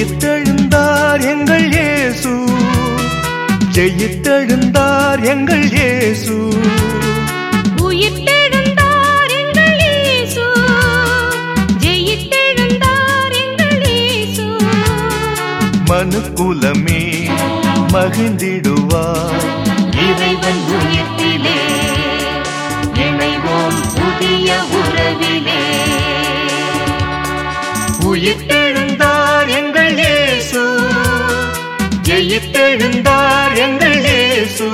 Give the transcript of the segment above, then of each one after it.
உயிர்த்தெழுந்தார் எங்கள் இயேசு ஜெயித்தெழுந்தார் எங்கள் இயேசு உயிர்த்தெழுந்தார் எங்கள் இயேசு ஜெயித்தெழுந்தார் எங்கள் இயேசு மனுக்குலமே மகிழ்ந்திடுவார் இறைவன் உயிர்ப்பிலே இணைவோம் புதிய உறவிலே உயிர்த்தெழுந்தார் எங்கள் இயேசு ஜெயித்தெழுந்தார் எங்கள் இயேசு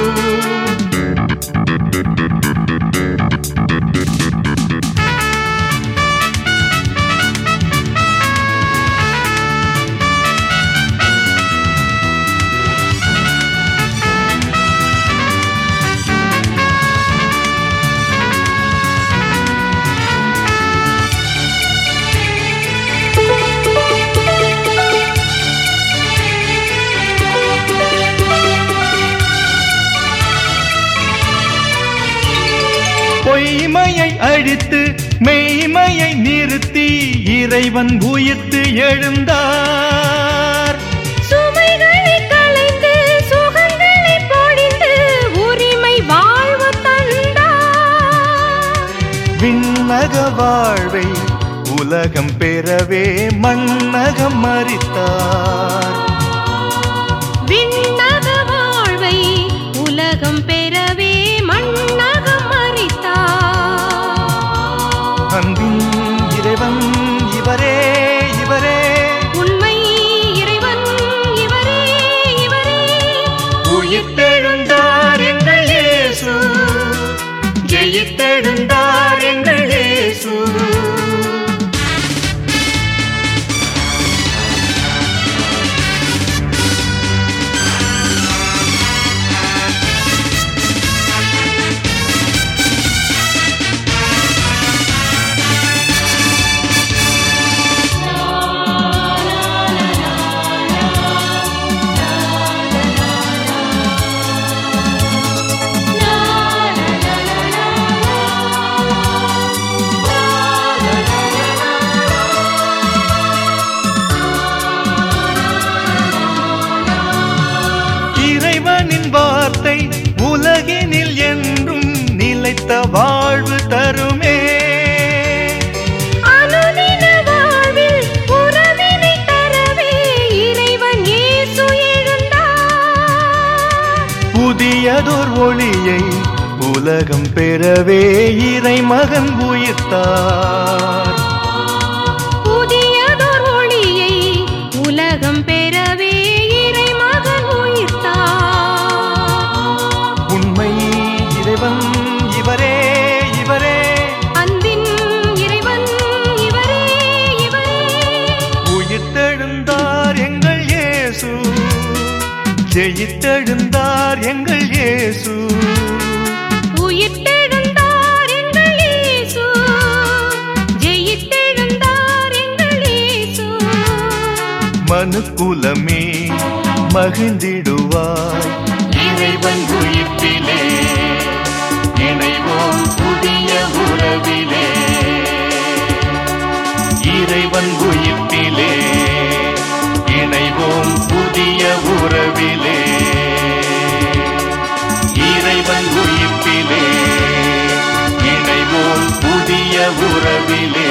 பொய்மையை அழித்து மெய்மையை நிறுத்தி இறைவன் உயிர்த்து எழுந்தார் சுமைகளை களைந்து சுகங்களை பொழிந்து உரிமை வாழ்வு தந்தார் விண்ணக வாழ்வை உலகம் பெறவே மண்ணகம் மறித்தார் விண்ணக வாழ்வை உலகம் பெறவே மண்ணகம் மறித்தார் அன்பின் இறைவன் இவரே இவரே உண்மை இறைவன் இவரே இவரே உயிர்த்தெழுந்தார் எங்கள் இயேசு ஜெயித்தெழுந்தார் எங்கள் இயேசு இறைவனின் வார்த்தை உலகினில் என்றும் நிலைத்த வாழ்வு தருமே அனுதின வாழ்வில் உறவினை தரவே இறைவன் இயேசு எழுந்தார் புதியதோர் ஒளியை உலகம் பெறவே இறைமகன் உயிர்த்தார் புதியதோர் ஒளியை உலகம் பெறவே இறைமகன் உயிர்த்தார் உண்மை இறைவன் இவரே இவரே அன்பின் இறைவன் இவரே இவரே உயிர்த்தெழுந்தார் எங்கள் இயேசு ஜெயித்தெழுந்தார் எங்கள் இயேசு உயிர்த்தெழுந்தார் எங்கள் இயேசு ஜெயித்தெழுந்தார் எங்கள் இயேசு மனுக்குலமே மகிழ்ந்திடுவார் இறைவன் உயிர்ப்பிலே இணைவோம் புதிய உறவிலே இறைவன் உயிர்ப்பிலே இணைவோம் புதிய உறவிலே இறைவன் உயிர்ப்பிலே இணைவோம் புதிய உறவிலே